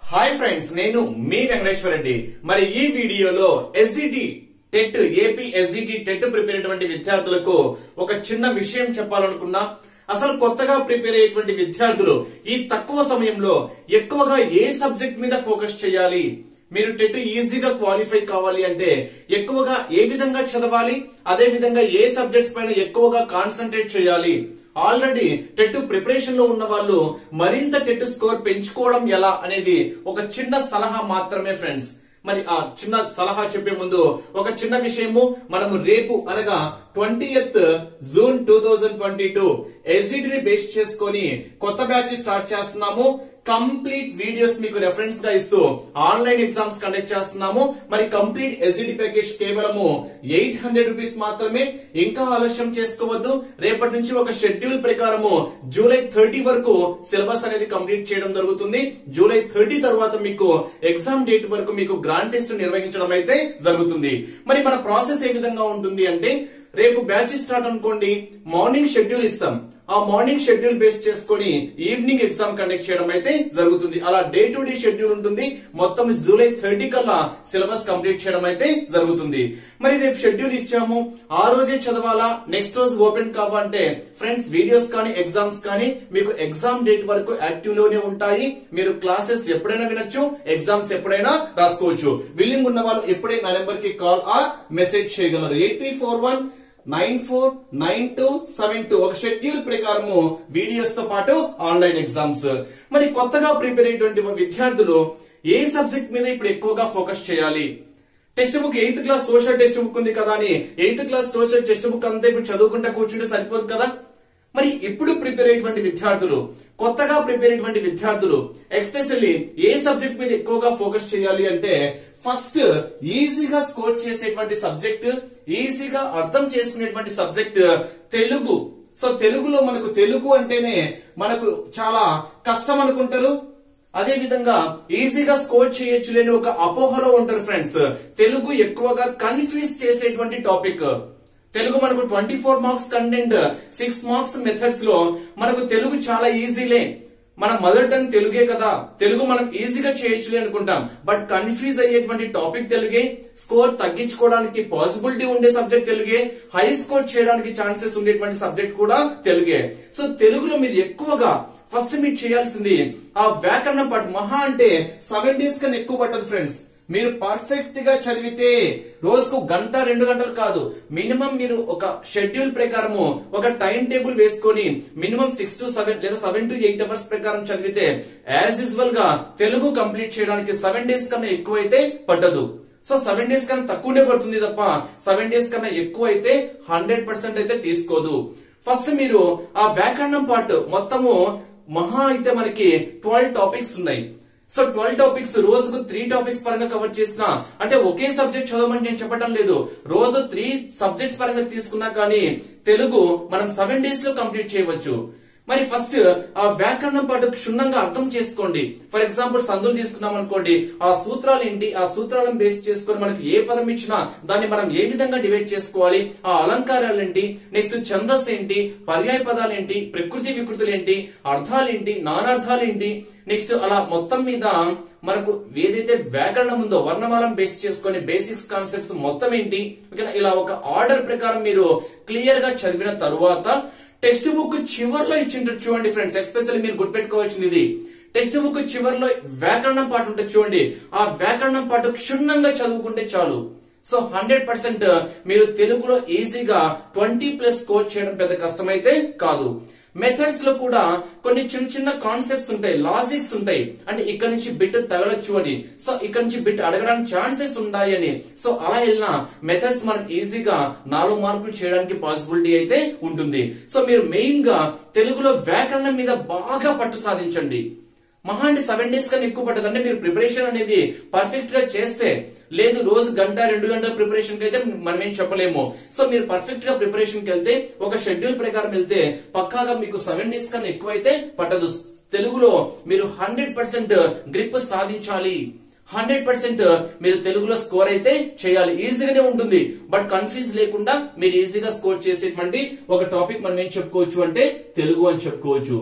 hi friends నేను మీ వెంకటేశ్వర రెడ్డి మరి ఈ వీడియోలో SGT TET AP SGT TET prepare అయ్యేటువంటి విద్యార్థులకు ఒక చిన్న విషయం చెప్పాలనుకున్నా అసలు కొత్తగా ప్రిపేర్ అయ్యేటువంటి విద్యార్థులు ఈ తక్కువ సమయంలో ఎక్కువగా ఏ సబ్జెక్ట్ మీద ఫోకస్ చేయాలి మీరు టెట్ ఈజీగా క్వాలిఫై కావాలి అంటే ఎక్కువగా ఏ విధంగా చదవాలి అదే విధంగా ఏ సబ్జెక్ట్స్ పైన ఎక్కువగా కాన్సన్ట్రేట్ చేయాలి ఆల్రెడీ టెట్ ప్రిపరేషన్ లో ఉన్న వాళ్ళు మరింత టెట్ స్కోర్ పెంచుకోవడం ఎలా అనేది ఒక చిన్న సలహా మాత్రమే ఫ్రెండ్స్ మరి ఆ చిన్న సలహా చెప్పే ముందు ఒక చిన్న విషయము మనము రేపు అనగా twentieth June two thousand twenty two ఎస్జిటిని బేస్ చేసుకొని కొత్త బ్యాచ్ స్టార్ట్ చేస్తున్నాము కంప్లీట్ వీడియోస్ మీకు రెఫరెన్స్ గా ఇస్తూ ఆన్లైన్ ఎగ్జామ్స్ కండక్ట్ చేస్తున్నాము మరి కంప్లీట్ ఎస్జిటి ప్యాకేజ్ కేవలము ఎయిట్ హండ్రెడ్ రూపీస్ మాత్రమే ఇంకా ఆలస్యం చేసుకోవద్దు రేపటి నుంచి ఒక షెడ్యూల్ ప్రకారము జూలై థర్టీ వరకు సిలబస్ అనేది కంప్లీట్ చేయడం జరుగుతుంది జూలై థర్టీ తర్వాత మీకు ఎగ్జామ్ డేట్ వరకు మీకు గ్రాండ్ టెస్ట్ నిర్వహించడం అయితే జరుగుతుంది మరి మన ప్రాసెస్ ఏ విధంగా ఉంటుంది అంటే రేపు బ్యాచ్ స్టార్ట్ అనుకోండి మార్నింగ్ షెడ్యూల్ ఇస్తాం ఆ మార్నింగ్ షెడ్యూల్ బేస్ చేసుకొని ఈవినింగ్ ఎగ్జామ్ కండక్ట్ చేయడం అయితే జరుగుతుంది అలా డే టు డే షెడ్యూల్ ఉంటుంది మొత్తం జూలై థర్టీ కల్లా సిలబస్ కంప్లీట్ చేయడం అయితే జరుగుతుంది మరి రేపు షెడ్యూల్ ఇచ్చాము ఆ రోజే చదవాలా నెక్స్ట్ రోజు ఓపెన్ కావాలంటే ఫ్రెండ్స్ వీడియోస్ కానీ ఎగ్జామ్స్ కానీ మీకు ఎగ్జామ్ డేట్ వరకు యాక్టివ్ లోనే ఉంటాయి మీరు క్లాసెస్ ఎప్పుడైనా వినొచ్చు ఎగ్జామ్స్ ఎప్పుడైనా రాసుకోవచ్చు విల్లింగ్ ఉన్న వాళ్ళు ఎప్పుడైనా నా నెంబర్ కి కాల్ ఆ మెసేజ్ చేయగలరు eight three four one nine four nine two seven two ఒక షెడ్యూల్ ప్రకారము వీడియోస్ తో పాటు ఆన్లైన్ ఎగ్జామ్స్ మరి కొత్తగా ప్రిపేర్ అయ్యేటువంటి విద్యార్థులు ఏ సబ్జెక్ట్ మీద ఇప్పుడు ఎక్కువగా ఫోకస్ చేయాలి text book eighth class social text book ఉంది కదా అని eighth class social text book అంతా ఇప్పుడు చదువుకుంటా కూర్చుంటే సరిపోదు కదా మరి ఇప్పుడు ప్రిపేర్ అయ్యేటువంటి విద్యార్థులు కొత్తగా ప్రిపేర్ అయ్యేటువంటి విద్యార్థులు ఎస్పెషల్లీ ఏ సబ్జెక్ట్ మీద ఎక్కువగా ఫోకస్ చేయాలి అంటే ఫస్ట్ ఈజీగా స్కోర్ చేసేటువంటి సబ్జెక్ట్ ఈజీగా అర్థం చేసుకునేటువంటి సబ్జెక్ట్ తెలుగు సో తెలుగులో మనకు తెలుగు అంటేనే మనకు చాలా కష్టం అనుకుంటారు అదే విధంగా ఈజీగా స్కోర్ చేయొచ్చు లేని ఒక అపోహలో ఉంటారు ఫ్రెండ్స్ తెలుగు ఎక్కువగా కన్ఫ్యూజ్ చేసేటువంటి టాపిక్ తెలుగు మనకు twenty four marks content six marks methods లో మనకు తెలుగు చాలా ఈజీలే మన మదర్ టంగ్ తెలుగే కదా తెలుగు మనం ఈజీగా చేయొచ్చులే అనుకుంటాం బట్ కన్ఫ్యూజ్ అయ్యేటువంటి టాపిక్ తెలుగే స్కోర్ తగ్గించుకోవడానికి పాసిబిలిటీ ఉండే సబ్జెక్ట్ తెలుగే హై స్కోర్ చేయడానికి ఛాన్సెస్ ఉండేటువంటి సబ్జెక్ట్ కూడా తెలుగే సో తెలుగులో మీరు ఎక్కువగా ఫస్ట్ మీరు చేయాల్సింది ఆ వ్యాకరణ పాటు మహా అంటే సెవెన్ డేస్ కన్నా ఎక్కువ పట్టదు ఫ్రెండ్స్ మీరు పర్ఫెక్ట్ గా చదివితే రోజుకు గంట రెండు గంటలు కాదు మినిమం మీరు ఒక షెడ్యూల్ ప్రకారము ఒక టైం టేబుల్ వేసుకొని మినిమం సిక్స్ టు సెవెన్ లేదా సెవెన్ టు ఎయిట్ అవర్స్ ప్రకారం చదివితే యాజ్ యూజువల్ గా తెలుగు కంప్లీట్ చేయడానికి సెవెన్ డేస్ కన్నా ఎక్కువ అయితే పట్టదు సో సెవెన్ డేస్ కన్నా తక్కువనే పడుతుంది తప్ప సెవెన్ డేస్ కన్నా ఎక్కువ అయితే హండ్రెడ్ పర్సెంట్ అయితే తీసుకోదు ఫస్ట్ మీరు ఆ వ్యాకరణం పార్ట్ మొత్తము మహా అయితే మనకి ట్వెల్వ్ టాపిక్స్ ఉన్నాయి సో ట్వెల్వ్ టాపిక్స్ రోజుకు త్రీ టాపిక్స్ పరంగా కవర్ చేసిన అంటే ఒకే సబ్జెక్ట్ చదవమని నేను చెప్పడం లేదు రోజు త్రీ సబ్జెక్ట్స్ పరంగా తీసుకున్నా కానీ తెలుగు మనం సెవెన్ డేస్ లో కంప్లీట్ చేయవచ్చు మరి ఫస్ట్ ఆ వ్యాకరణం పాటు క్షుణ్ణంగా అర్థం చేసుకోండి ఫర్ ఎగ్జాంపుల్ సందులు తీసుకున్నాం అనుకోండి ఆ సూత్రాలు ఏంటి ఆ సూత్రాలను బేస్ చేసుకొని మనకు ఏ పదం ఇచ్చినా దాన్ని మనం ఏ విధంగా డివైడ్ చేసుకోవాలి ఆ అలంకారాలు ఏంటి నెక్స్ట్ ఛందస్ ఏంటి పర్యాయ పదాలు ఏంటి ప్రకృతి వికృతులు ఏంటి అర్థాలు ఏంటి నానార్థాలు ఏంటి నెక్స్ట్ అలా మొత్తం మీద మనకు ఏదైతే వ్యాకరణం ఉందో వర్ణమాలం బేస్ చేసుకొని బేసిక్స్ కాన్సెప్ట్స్ మొత్తం ఏంటి ఓకేనా ఇలా ఒక ఆర్డర్ ప్రకారం మీరు క్లియర్ గా చదివిన తరువాత టెక్స్ట్ బుక్ చివర్లో ఇచ్చింటారు చూడండి ఫ్రెండ్స్ ఎస్పెషల్లీ మీరు గుర్తుపెట్టుకోవాల్సింది ఇది టెక్స్ట్ బుక్ చివర్లో వ్యాకరణం పాటు ఉంటుంది చూడండి ఆ వ్యాకరణం పాటు క్షుణ్ణంగా చదువుకుంటే చాలు సో హండ్రెడ్ పర్సెంట్ మీరు తెలుగులో ఈజీగా ట్వంటీ ప్లస్ స్కోర్ చేయడం పెద్ద కష్టమైతే కాదు మెథడ్స్ లో కూడా కొన్ని చిన్న చిన్న కాన్సెప్ట్స్ ఉంటాయి లాజిక్స్ ఉంటాయి అంటే ఇక్కడ నుంచి బిట్ తగలొచ్చు అని సో ఇక్కడ నుంచి బిట్ అడగడానికి ఛాన్సెస్ ఉన్నాయి అని సో అలా వెళ్ళిన మెథడ్స్ మనం ఈజీగా నాలుగు మార్కులు చేయడానికి పాసిబిలిటీ అయితే ఉంటుంది సో మీరు మెయిన్ గా తెలుగులో వ్యాకరణం మీద బాగా పట్టు సాధించండి మహా అంటే సెవెన్ డేస్ కన్నా ఎక్కువ పట్టదు అంటే మీరు ప్రిపరేషన్ అనేది పర్ఫెక్ట్ గా చేస్తే లేదు రోజు గంట రెండు గంటల ప్రిపరేషన్ కి అయితే మనం ఏం చెప్పలేము సో మీరు పర్ఫెక్ట్ గా ప్రిపరేషన్ కి వెళ్తే ఒక షెడ్యూల్ ప్రకారం వెళ్తే పక్కాగా మీకు సెవెన్ డేస్ కన్నా ఎక్కువ అయితే పట్టదు తెలుగులో మీరు హండ్రెడ్ పర్సెంట్ గ్రిప్ సాధించాలి హండ్రెడ్ పర్సెంట్ మీరు తెలుగులో స్కోర్ అయితే చేయాలి ఈజీగానే ఉంటుంది బట్ కన్ఫ్యూజ్ లేకుండా మీరు ఈజీగా స్కోర్ చేసేటువంటి ఒక టాపిక్ మనం ఏం చెప్పుకోవచ్చు అంటే తెలుగు అని చెప్పుకోవచ్చు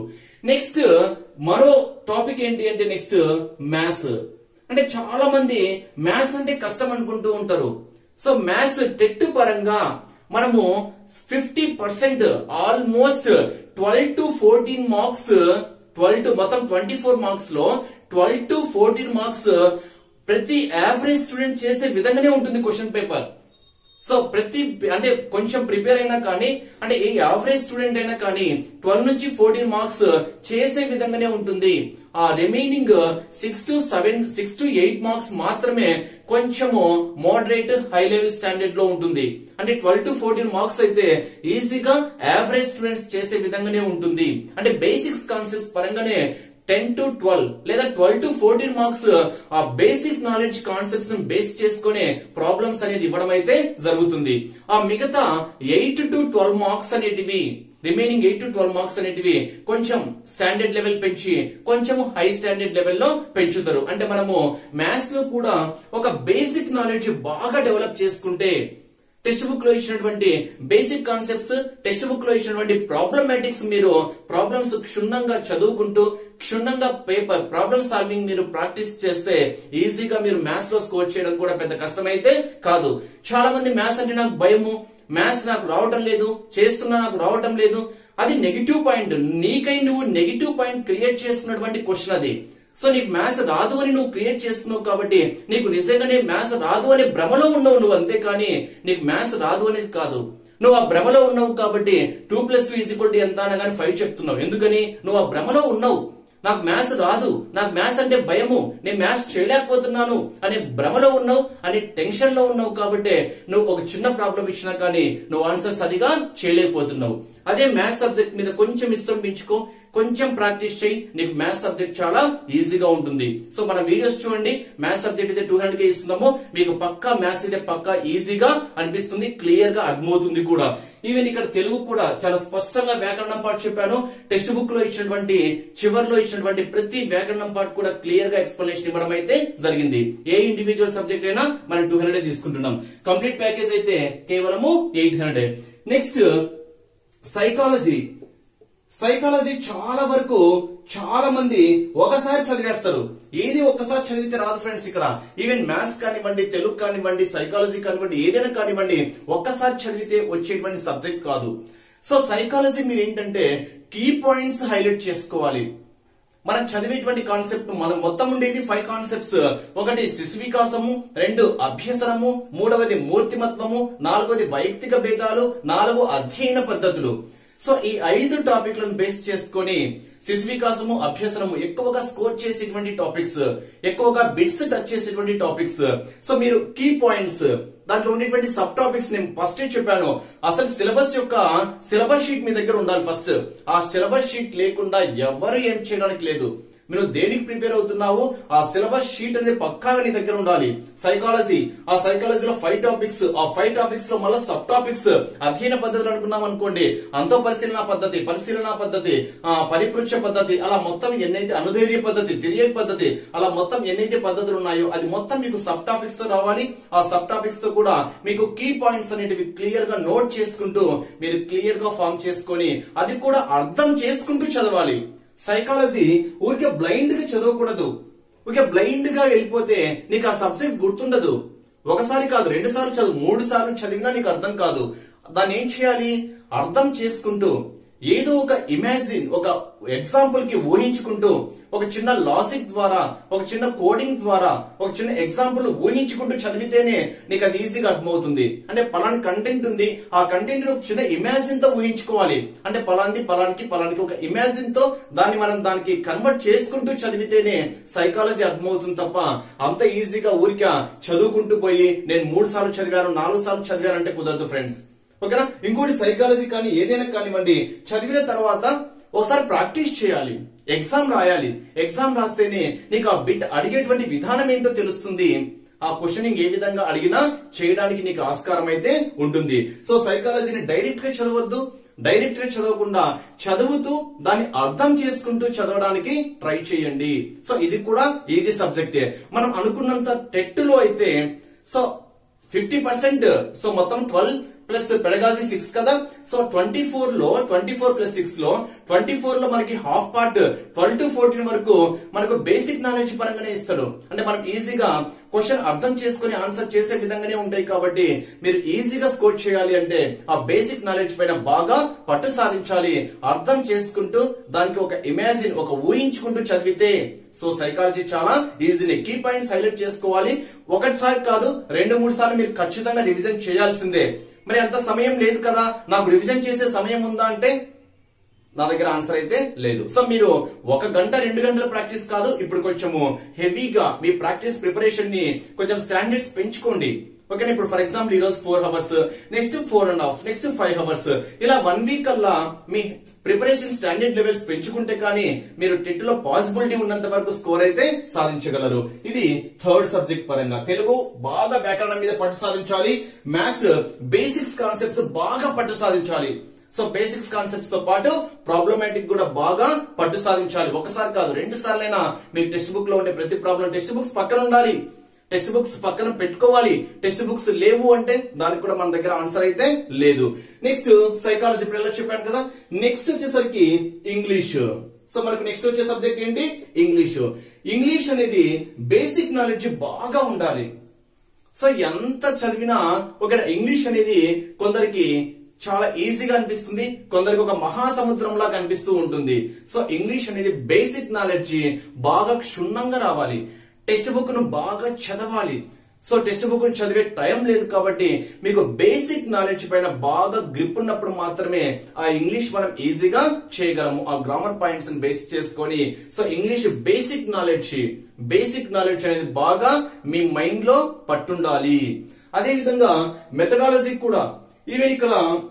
నెక్స్ట్ మరో టాపిక్ ఏంటి అంటే నెక్స్ట్ మ్యాథ్స్ అంటే చాలా మంది మ్యాథ్స్ అంటే కష్టం అనుకుంటూ ఉంటారు సో మ్యాథ్స్ టెట్ పరంగా మనము fifty percent almost twelve to fourteen marks twelve to మొత్తం ట్వంటీ ఫోర్ మార్క్స్ లో ట్వెల్వ్ టు ఫోర్టీన్ మార్క్స్ ప్రతి యావరేజ్ స్టూడెంట్ చేసే విధంగానే ఉంటుంది క్వశ్చన్ పేపర్ సో ప్రతి అంటే కొంచెం ప్రిపేర్ అయినా కానీ అంటే ఏ యావరేజ్ స్టూడెంట్ అయినా కానీ ట్వెల్వ్ నుంచి ఫోర్టీన్ మార్క్స్ చేసే విధంగానే ఉంటుంది ఆ remaining six to seven six to eight marks మాత్రమే కొంచెము మోడరేట్ హై లెవెల్ స్టాండర్డ్ లో ఉంటుంది అంటే ట్వెల్వ్ టు ఫోర్టీన్ మార్క్స్ అయితే ఈజీగా యావరేజ్ స్టూడెంట్స్ చేసే విధంగానే ఉంటుంది అంటే బేసిక్స్ కాన్సెప్ట్స్ పరంగానే టెన్ టు ట్వెల్వ్ లేదా ట్వెల్వ్ టు ఫోర్టీన్ మార్క్స్ ఆ బేసిక్ నాలెడ్జ్ కాన్సెప్ట్స్ ను బేస్ చేసుకునే ప్రాబ్లమ్స్ అనేది ఇవ్వడం అయితే జరుగుతుంది ఆ మిగతా ఎయిట్ టు ట్వెల్వ్ మార్క్స్ అనేటివి remaining eight to twelve marks అనేటివి కొంచెం స్టాండర్డ్ లెవెల్ పెంచి కొంచెం హై స్టాండర్డ్ లెవెల్లో పెంచుతారు అంటే మనము మ్యాథ్స్ లో కూడా ఒక బేసిక్ నాలెడ్జ్ బాగా డెవలప్ చేసుకుంటే టెక్స్ట్ బుక్ లో ఇచ్చినటువంటి బేసిక్ కాన్సెప్ట్స్ టెక్స్ట్ బుక్ లో ఇచ్చినటువంటి ప్రాబ్లమాటిక్స్ మీరు ప్రాబ్లమ్స్ క్షుణ్ణంగా చదువుకుంటూ క్షుణ్ణంగా పేపర్ ప్రాబ్లమ్ సాల్వింగ్ మీరు ప్రాక్టీస్ చేస్తే ఈజీగా మీరు మ్యాథ్స్ లో స్కోర్ చేయడం కూడా పెద్ద కష్టమైతే కాదు చాలా మంది మ్యాథ్స్ అంటే నాకు భయము మ్యాథ్స్ నాకు రావటం లేదు చేస్తున్నా నాకు రావటం లేదు అది నెగిటివ్ పాయింట్ నీకై నువ్వు నెగిటివ్ పాయింట్ క్రియేట్ చేసుకున్నటువంటి క్వశ్చన్ అది సో నీకు మ్యాథ్స్ రాదు అని నువ్వు క్రియేట్ చేస్తున్నావు కాబట్టి నీకు నిజంగానే మ్యాథ్స్ రాదు అనే భ్రమలో ఉన్నావు నువ్వు అంతేకాని నీకు మ్యాథ్స్ రాదు అనేది కాదు నువ్వు ఆ భ్రమలో ఉన్నావు కాబట్టి two plus two is equal ఎంత అనగానే ఫైవ్ చెప్తున్నావు ఎందుకని నువ్వు ఆ భ్రమలో ఉన్నావు నాకు మ్యాథ్స్ రాదు నాకు మ్యాథ్స్ అంటే భయము నేను మ్యాథ్స్ చేయలేకపోతున్నాను అనే భ్రమలో ఉన్నావు అనే టెన్షన్ లో ఉన్నావు కాబట్టి నువ్వు ఒక చిన్న ప్రాబ్లం ఇచ్చినా కానీ నువ్వు ఆన్సర్ సరిగా చేయలేకపోతున్నావు అదే మ్యాథ్స్ సబ్జెక్ట్ మీద కొంచెం ఇష్టం పెంచుకో కొంచెం ప్రాక్టీస్ చేయి నీకు మ్యాథ్స్ సబ్జెక్ట్ చాలా ఈజీగా ఉంటుంది సో మన వీడియోస్ చూడండి మ్యాథ్స్ సబ్జెక్ట్ అయితే టూ హండ్రెడ్ కే ఇస్తున్నాము మీకు పక్కా మ్యాథ్స్ అయితే పక్కా ఈజీగా అనిపిస్తుంది క్లియర్ గా అర్థమవుతుంది కూడా ఈవెన్ ఇక్కడ తెలుగు కూడా చాలా స్పష్టంగా వ్యాకరణం పార్ట్ చెప్పాను టెక్స్ట్ బుక్ లో ఇచ్చినటువంటి చివర్లో ఇచ్చినటువంటి ప్రతి వ్యాకరణం పార్ట్ కూడా క్లియర్ గా ఎక్స్ప్లెనేషన్ ఇవ్వడం అయితే జరిగింది ఏ ఇండివిజువల్ సబ్జెక్ట్ అయినా మనం టూ హండ్రెడ్ తీసుకుంటున్నాం కంప్లీట్ ప్యాకేజ్ అయితే కేవలము eight hundred next psychology psychology చాలా వరకు చాలా మంది ఒకసారి చదివేస్తారు ఏది ఒక్కసారి చదివితే రాదు ఫ్రెండ్స్ ఇక్కడ ఈవెన్ మ్యాథ్స్ కానివ్వండి తెలుగు కానివ్వండి సైకాలజీ కానివ్వండి ఏదైనా కానివ్వండి ఒక్కసారి చదివితే వచ్చేటువంటి సబ్జెక్ట్ కాదు సో సైకాలజీ మీరు ఏంటంటే కీ పాయింట్స్ హైలైట్ చేసుకోవాలి మనం చదివేటువంటి కాన్సెప్ట్ మనం మొత్తం ఉండేది ఫైవ్ కాన్సెప్ట్స్ ఒకటి శిశు వికాసము రెండు అభ్యసనము మూడవది మూర్తిమత్వము నాలుగవది వైయక్తిక భేదాలు నాలుగు అధ్యయన పద్ధతులు సో ఈ ఐదు టాపిక్లను బేస్ చేసుకొని శిశు వికాసము అభ్యసనము ఎక్కువగా స్కోర్ చేసేటువంటి టాపిక్స్ ఎక్కువగా బిట్స్ టచ్ చేసేటువంటి టాపిక్స్ సో మీరు కీ పాయింట్స్ దాంట్లో ఉండేటువంటి సబ్ టాపిక్స్ నేను ఫస్ట్ చెప్పాను అసలు సిలబస్ యొక్క సిలబస్ షీట్ మీ దగ్గర ఉండాలి ఫస్ట్ ఆ సిలబస్ షీట్ లేకుండా ఎవరు ఏం చేయడానికి లేదు మీరు దేనికి ప్రిపేర్ అవుతున్నావు ఆ సిలబస్ షీట్ అనేది పక్కాగా నీ దగ్గర ఉండాలి సైకాలజీ ఆ సైకాలజీలో ఫైవ్ టాపిక్స్ ఆ ఫైవ్ టాపిక్స్ లో మళ్ళీ సబ్ టాపిక్స్ అధ్యయన పద్ధతులు అనుకున్నాం అనుకోండి అంతో పరిశీలన పద్ధతి పరిశీలన పద్ధతి ఆ పరిపృచ్ఛ పద్ధతి అలా మొత్తం ఎన్నైతే అనుధైర్య పద్ధతి తిరిగే పద్ధతి అలా మొత్తం ఎన్నైతే పద్ధతులు ఉన్నాయో అది మొత్తం మీకు సబ్ టాపిక్స్ తో రావాలి ఆ సబ్ టాపిక్స్ తో కూడా మీకు కీ పాయింట్స్ అనేటివి క్లియర్ గా నోట్ చేసుకుంటూ మీరు క్లియర్ గా ఫామ్ చేసుకొని అది కూడా అర్థం చేసుకుంటూ చదవాలి సైకాలజీ ఊరికే బ్లైండ్ గా చదవకూడదు ఊరికే బ్లైండ్ గా వెళ్ళిపోతే నీకు ఆ సబ్జెక్ట్ గుర్తుండదు ఒకసారి కాదు రెండు సార్లు చదువు మూడు సార్లు చదివినా నీకు అర్థం కాదు దాన్ని ఏం చేయాలి అర్థం చేసుకుంటూ ఏదో ఒక ఇమాజిన్ ఒక ఎగ్జాంపుల్ కి ఊహించుకుంటూ ఒక చిన్న లాజిక్ ద్వారా ఒక చిన్న కోడింగ్ ద్వారా ఒక చిన్న ఎగ్జాంపుల్ ఊహించుకుంటూ చదివితేనే నీకు అది ఈజీగా అర్థమవుతుంది అంటే పలాని కంటెంట్ ఉంది ఆ కంటెంట్ ఒక చిన్న ఇమాజిన్ తో ఊహించుకోవాలి అంటే పలాంటి పలానికి పలానికి ఒక ఇమాజిన్ తో దాన్ని మనం దానికి కన్వర్ట్ చేసుకుంటూ చదివితేనే సైకాలజీ అర్థమవుతుంది తప్ప అంత ఈజీగా ఊరిక చదువుకుంటూ పోయి నేను మూడు సార్లు చదివాను నాలుగు సార్లు చదివాను అంటే కుదరదు ఫ్రెండ్స్ ఓకేనా ఇంకోటి సైకాలజీ కానీ ఏదైనా కానివ్వండి చదివిన తర్వాత ఒకసారి ప్రాక్టీస్ చేయాలి ఎగ్జామ్ రాయాలి ఎగ్జామ్ రాస్తేనే నీకు ఆ బిట్ అడిగేటువంటి విధానం ఏంటో తెలుస్తుంది ఆ క్వశ్చనింగ్ ఏ విధంగా అడిగినా చేయడానికి నీకు ఆస్కారం అయితే ఉంటుంది సో సైకాలజీని డైరెక్ట్ గా చదవద్దు డైరెక్ట్ గా చదవకుండా చదువుతూ దాన్ని అర్థం చేసుకుంటూ చదవడానికి ట్రై చేయండి సో ఇది కూడా ఈజీ సబ్జెక్టే మనం అనుకున్నంత టెట్ లో అయితే సో ఫిఫ్టీ పర్సెంట్ సో మొత్తం ట్వెల్వ్ ప్లస్ పెడగాజీ సిక్స్ కదా సో ట్వంటీ ఫోర్ లో ట్వంటీ ఫోర్ ప్లస్ సిక్స్ లో ట్వంటీ ఫోర్ లో మనకి half part twelve to fourteen వరకు మనకు బేసిక్ నాలెడ్జ్ పరంగానే ఇస్తాడు అంటే మనం ఈజీగా క్వశ్చన్ అర్థం చేసుకుని ఆన్సర్ చేసే విధంగానే ఉంటాయి కాబట్టి మీరు ఈజీగా స్కోర్ చేయాలి అంటే ఆ బేసిక్ నాలెడ్జ్ పైన బాగా పట్టు సాధించాలి అర్థం చేసుకుంటూ దానికి ఒక ఇమాజిన్ ఒక ఊహించుకుంటూ చదివితే సో సైకాలజీ చాలా ఈజీనే కీ పాయింట్స్ హైలైట్ చేసుకోవాలి ఒకటిసారి కాదు రెండు మూడు సార్లు మీరు ఖచ్చితంగా రివిజన్ చేయాల్సిందే మరి అంత సమయం లేదు కదా నాకు రివిజన్ చేసే సమయం ఉందా అంటే నా దగ్గర ఆన్సర్ అయితే లేదు సో మీరు ఒక గంట రెండు గంటల ప్రాక్టీస్ కాదు ఇప్పుడు కొంచెము హెవీగా మీ ప్రాక్టీస్ ప్రిపరేషన్ ని కొంచెం స్టాండర్డ్స్ పెంచుకోండి ఓకేనా ఇప్పుడు ఫర్ ఎగ్జాంపుల్ ఈ రోజు four hours next four and half next five hours ఇలా వన్ వీక్ అల్లా మీ ప్రిపరేషన్ స్టాండర్డ్ లెవెల్స్ పెంచుకుంటే కానీ మీరు టెట్ లో పాసిబిలిటీ ఉన్నంత వరకు స్కోర్ అయితే సాధించగలరు ఇది థర్డ్ సబ్జెక్ట్ పరంగా తెలుగు బాగా వ్యాకరణం మీద పట్టు సాధించాలి మ్యాథ్స్ బేసిక్స్ కాన్సెప్ట్స్ బాగా పట్టు సాధించాలి సో బేసిక్స్ కాన్సెప్ట్స్ తో పాటు ప్రాబ్లమాటిక్ కూడా బాగా పట్టు సాధించాలి ఒకసారి కాదు రెండు సార్లైనా మీకు టెక్స్ట్ బుక్ లో ఉండే ప్రతి ప్రాబ్లం టెక్స్ట్ బుక్స్ పక్కన ఉండాలి టెక్స్ట్ బుక్స్ పక్కన పెట్టుకోవాలి టెక్స్ట్ బుక్స్ లేవు అంటే దానికి కూడా మన దగ్గర ఆన్సర్ అయితే లేదు నెక్స్ట్ సైకాలజీ ఇప్పుడు ఎలా చెప్పాను కదా నెక్స్ట్ వచ్చేసరికి ఇంగ్లీష్ సో మనకు నెక్స్ట్ వచ్చే సబ్జెక్ట్ ఏంటి ఇంగ్లీష్ ఇంగ్లీష్ అనేది బేసిక్ నాలెడ్జ్ బాగా ఉండాలి సో ఎంత చదివినా ఒక ఇంగ్లీష్ అనేది కొందరికి చాలా ఈజీగా అనిపిస్తుంది కొందరికి ఒక మహాసముద్రంలా కనిపిస్తూ ఉంటుంది సో ఇంగ్లీష్ అనేది బేసిక్ నాలెడ్జ్ బాగా క్షుణ్ణంగా రావాలి టెక్స్ట్ బుక్ ను బాగా చదవాలి సో టెక్స్ట్ బుక్ ను చదివే టైం లేదు కాబట్టి మీకు బేసిక్ నాలెడ్జ్ పైన బాగా గ్రిప్ ఉన్నప్పుడు మాత్రమే ఆ ఇంగ్లీష్ మనం ఈజీగా చేయగలము ఆ గ్రామర్ పాయింట్స్ ని బేస్ చేసుకొని so English basic knowledge basic knowledge అనేది బాగా మీ మైండ్ లో పట్టుండాలి అదే విధంగా మెథడాలజీ కూడా ఈవెన్ ఇక్కడ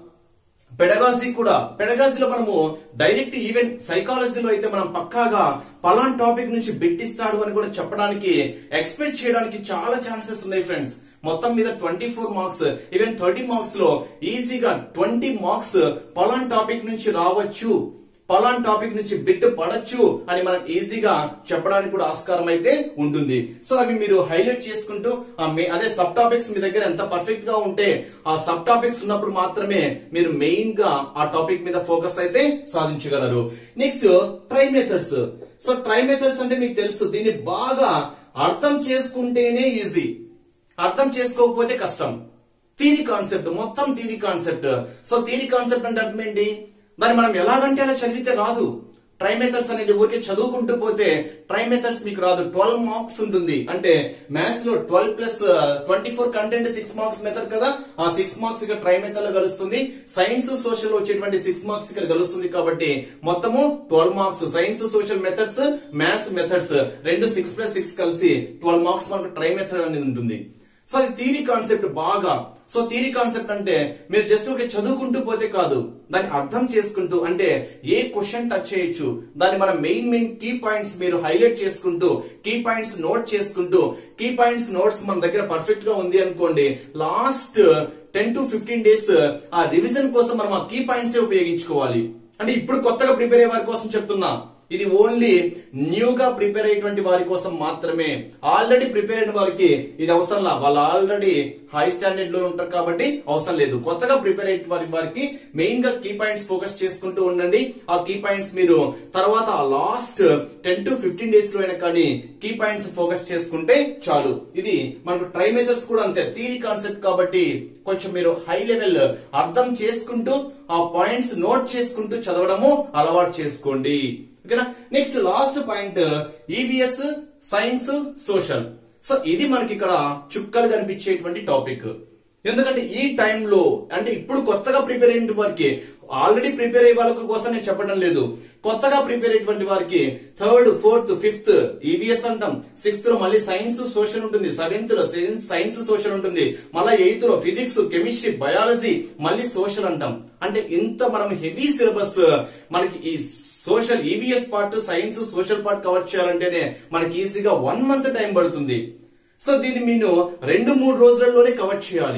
పెడగాజీ కూడా పెడగాజీలో మనము డైరెక్ట్ ఈవెన్ సైకాలజీలో అయితే మనం పక్కాగా పలాన్ టాపిక్ నుంచి బిట్టిస్తాడు అని కూడా చెప్పడానికి ఎక్స్పెక్ట్ చేయడానికి చాలా ఛాన్సెస్ ఉన్నాయి ఫ్రెండ్స్ మొత్తం మీద twenty four marks even thirty marks లో ఈజీగా ట్వంటీ మార్క్స్ పలాన్ టాపిక్ నుంచి రావచ్చు పలాన్ టాపిక్ నుంచి బిట్ పడచ్చు అని మనం ఈజీగా చెప్పడానికి కూడా ఆస్కారం అయితే ఉంటుంది సో అవి మీరు హైలైట్ చేసుకుంటూ ఆ మే- అదే సబ్ టాపిక్స్ మీ దగ్గర ఎంత పర్ఫెక్ట్ గా ఉంటే ఆ సబ్ టాపిక్స్ ఉన్నప్పుడు మాత్రమే మీరు మెయిన్ గా ఆ టాపిక్ మీద ఫోకస్ అయితే సాధించగలరు next tri methods so tri methods అంటే మీకు తెలుసు దీన్ని బాగా అర్థం చేసుకుంటేనే ఈజీ అర్థం చేసుకోకపోతే కష్టం థీరీ కాన్సెప్ట్ మొత్తం theory concept so theory concept అంటే అర్థం ఏంటి దాన్ని మనం ఎలాగంటే అలా చదివితే రాదు ట్రై మెథడ్స్ అనేది ఊరికే చదువుకుంటూ పోతే ట్రై మెథడ్స్ మీకు రాదు ట్వెల్వ్ మార్క్స్ ఉంటుంది అంటే మ్యాథ్స్ లో twelve plus twenty four content six marks method కదా ఆ సిక్స్ మార్క్స్ ఇక్కడ ట్రై మెథడ్ లో కలుస్తుంది సైన్స్ సోషల్ వచ్చేటువంటి సిక్స్ మార్క్స్ ఇక్కడ కలుస్తుంది కాబట్టి మొత్తము twelve marks science social methods maths methods రెండు సిక్స్ ప్లస్ సిక్స్ కలిసి ట్వెల్వ్ మార్క్స్ మనకు ట్రై మెథడ్ అనేది ఉంటుంది సో అది థీరీ కాన్సెప్ట్ బాగా సో థీరీ కాన్సెప్ట్ అంటే మీరు జస్ట్ ఒక చదువుకుంటూ పోతే కాదు దాన్ని అర్థం చేసుకుంటూ అంటే ఏ క్వశ్చన్ టచ్ చేయొచ్చు దాన్ని మన మెయిన్ మెయిన్ కీ పాయింట్స్ మీరు హైలైట్ చేసుకుంటూ కీ పాయింట్స్ నోట్ చేసుకుంటూ కీ పాయింట్స్ నోట్స్ మన దగ్గర పర్ఫెక్ట్ గా ఉంది అనుకోండి last ten to fifteen days ఆ రివిజన్ కోసం మనం ఆ కీ పాయింట్స్ ఉపయోగించుకోవాలి అంటే ఇప్పుడు కొత్తగా ప్రిపేర్ అయ్యే వారి కోసం చెప్తున్నా ఇది ఓన్లీ న్యూ గా ప్రిపేర్ అయ్యేటువంటి వారి కోసం మాత్రమే ఆల్రెడీ ప్రిపేర్ అయిన వారికి ఇది అవసరం లా వాళ్ళు ఆల్రెడీ హై స్టాండర్డ్ లో ఉంటారు కాబట్టి అవసరం లేదు కొత్తగా ప్రిపేర్ అయ్యే వారి వారికి మెయిన్ గా కీ పాయింట్స్ ఫోకస్ చేసుకుంటూ ఉండండి ఆ కీ పాయింట్స్ మీరు తర్వాత last ten to fifteen days లో అయినా కానీ కీ పాయింట్స్ ఫోకస్ చేసుకుంటే చాలు ఇది మనకు ట్రై మెథడ్స్ కూడా అంతే థీరీ కాన్సెప్ట్ కాబట్టి కొంచెం మీరు హై లెవెల్ అర్థం చేసుకుంటూ ఆ పాయింట్స్ నోట్ చేసుకుంటూ చదవడము అలవాటు చేసుకోండి ఓకేనా next last point EVS science social so ఇది మనకి ఇక్కడ చుక్కలు కనిపించేటువంటి టాపిక్ ఎందుకంటే ఈ టైంలో అంటే ఇప్పుడు కొత్తగా ప్రిపేర్ అయిన వారికి ఆల్రెడీ ప్రిపేర్ అయ్యే వాళ్ళ కోసం నేను చెప్పడం లేదు కొత్తగా ప్రిపేర్ అయ్యేటువంటి వారికి థర్డ్ ఫోర్త్ ఫిఫ్త్ ఈవీఎస్ అంటాం సిక్స్త్ లో మళ్ళీ సైన్స్ సోషల్ ఉంటుంది సెవెంత్ లో సైన్స్ సోషల్ ఉంటుంది మళ్ళీ ఎయిత్ లో ఫిజిక్స్ కెమిస్ట్రీ బయాలజీ మళ్ళీ సోషల్ అంటాం అంటే ఇంత మనం హెవీ సిలబస్ మనకి ఈ social EVS part science social part cover చేయాలంటేనే మనకి ఈజీగా వన్ మంత్ టైం పడుతుంది సో దీన్ని మీరు రెండు మూడు రోజులలోనే కవర్ చేయాలి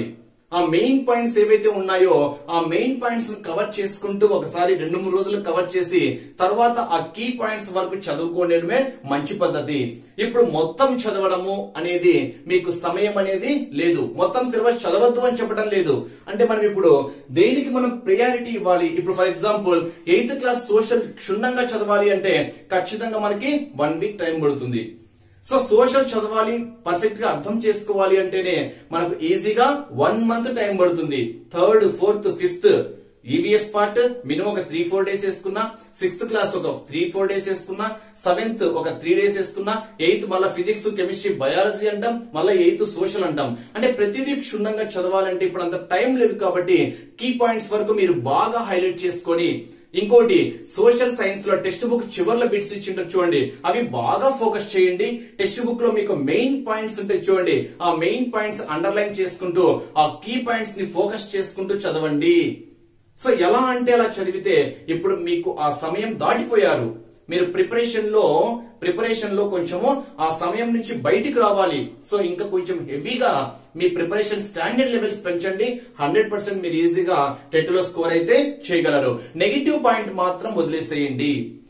ఆ మెయిన్ పాయింట్స్ ఏవైతే ఉన్నాయో ఆ మెయిన్ పాయింట్స్ కవర్ చేసుకుంటూ ఒకసారి రెండు మూడు రోజులు కవర్ చేసి తర్వాత ఆ కీ పాయింట్స్ వరకు చదువుకోవడమే మంచి పద్ధతి ఇప్పుడు మొత్తం చదవడము అనేది మీకు సమయం అనేది లేదు మొత్తం సిలబస్ చదవద్దు అని చెప్పడం లేదు అంటే మనం ఇప్పుడు దేనికి మనం ప్రయారిటీ ఇవ్వాలి ఇప్పుడు for example eighth class social క్షుణ్ణంగా చదవాలి అంటే ఖచ్చితంగా మనకి వన్ వీక్ టైం పడుతుంది సో సోషల్ చదవాలి పర్ఫెక్ట్ గా అర్థం చేసుకోవాలి అంటేనే మనకు ఈజీగా వన్ మంత్ టైం పడుతుంది third fourth fifth EVS part minimum ఒక త్రీ ఫోర్ డేస్ వేసుకున్నా సిక్స్త్ క్లాస్ ఒక త్రీ ఫోర్ డేస్ వేసుకున్నా సెవెంత్ ఒక త్రీ డేస్ వేసుకున్నా ఎయిత్ మళ్ళీ ఫిజిక్స్ కెమిస్ట్రీ బయాలజీ అంటాం మళ్ళీ ఎయిత్ సోషల్ అంటాం అంటే ప్రతిదీ క్షుణ్ణంగా చదవాలంటే ఇప్పుడు అంత టైం లేదు కాబట్టి కీ పాయింట్స్ వరకు మీరు బాగా హైలైట్ చేసుకొని ఇంకోటి సోషల్ సైన్స్ లో టెక్స్ట్ బుక్ చివర్లో బిట్స్ ఇచ్చింటారు చూడండి అవి బాగా ఫోకస్ చేయండి టెక్స్ట్ బుక్ లో మీకు మెయిన్ పాయింట్స్ ఉంటాయి చూడండి ఆ మెయిన్ పాయింట్స్ అండర్లైన్ చేసుకుంటూ ఆ కీ పాయింట్స్ ని ఫోకస్ చేసుకుంటూ చదవండి సో ఎలా అంటే అలా చదివితే ఇప్పుడు మీకు ఆ సమయం దాటిపోయారు మీరు ప్రిపరేషన్ లో ప్రిపరేషన్ లో కొంచెము ఆ సమయం నుంచి బయటికి రావాలి సో ఇంకా కొంచెం హెవీగా మీ ప్రిపరేషన్ స్టాండర్డ్ లెవెల్స్ పెంచండి హండ్రెడ్ పర్సెంట్ మీరు ఈజీగా టెట్ లో స్కోర్ అయితే చేయగలరు నెగిటివ్ పాయింట్ మాత్రం వదిలేసేయండి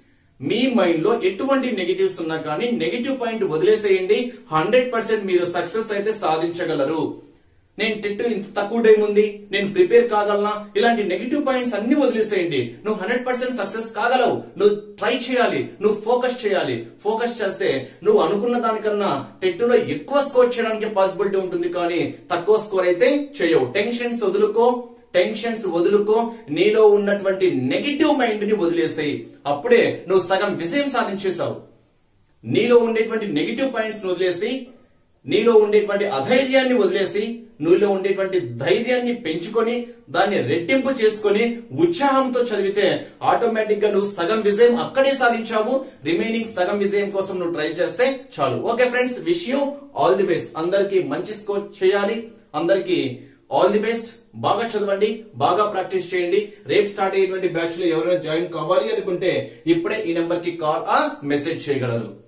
మీ మైండ్ లో ఎటువంటి నెగిటివ్స్ ఉన్నా కానీ నెగిటివ్ పాయింట్ వదిలేసేయండి హండ్రెడ్ పర్సెంట్ మీరు సక్సెస్ అయితే సాధించగలరు నేను టెట్ ఇంత తక్కువ టైం ఉంది నేను ప్రిపేర్ కాగలనా ఇలాంటి నెగిటివ్ పాయింట్స్ అన్ని వదిలేసేయండి నువ్వు హండ్రెడ్ పర్సెంట్ సక్సెస్ కాగలవు నువ్వు ట్రై చేయాలి నువ్వు ఫోకస్ చేయాలి ఫోకస్ చేస్తే నువ్వు అనుకున్న దానికన్నా టెట్ లో ఎక్కువ స్కోర్ చేయడానికి పాసిబిలిటీ ఉంటుంది కానీ తక్కువ స్కోర్ అయితే చేయవు టెన్షన్స్ వదులుకో టెన్షన్స్ వదులుకో నీలో ఉన్నటువంటి నెగిటివ్ మైండ్ ని వదిలేసాయి అప్పుడే నువ్వు సగం విజయం సాధించేశావు నీలో ఉండేటువంటి నెగిటివ్ పాయింట్స్ వదిలేసి నీలో ఉండేటువంటి అధైర్యాన్ని వదిలేసి నీలో ఉండేటువంటి ధైర్యాన్ని పెంచుకొని దాన్ని రెట్టింపు చేసుకొని ఉత్సాహంతో చదివితే ఆటోమేటిక్ గా నువ్వు సగం విజయం అక్కడే సాధించావు రిమైనింగ్ సగం విజయం కోసం నువ్వు ట్రై చేస్తే చాలు okay friends wish you all the best అందరికి మంచి స్కోర్ చేయాలి అందరికి ఆల్ ది బెస్ట్ బాగా చదవండి బాగా ప్రాక్టీస్ చేయండి రేపు స్టార్ట్ అయ్యేటువంటి బ్యాచ్ లో ఎవరైనా జాయిన్ కావాలి అనుకుంటే ఇప్పుడే ఈ నెంబర్ కి కాల్ ఆ మెసేజ్ చేయగలరు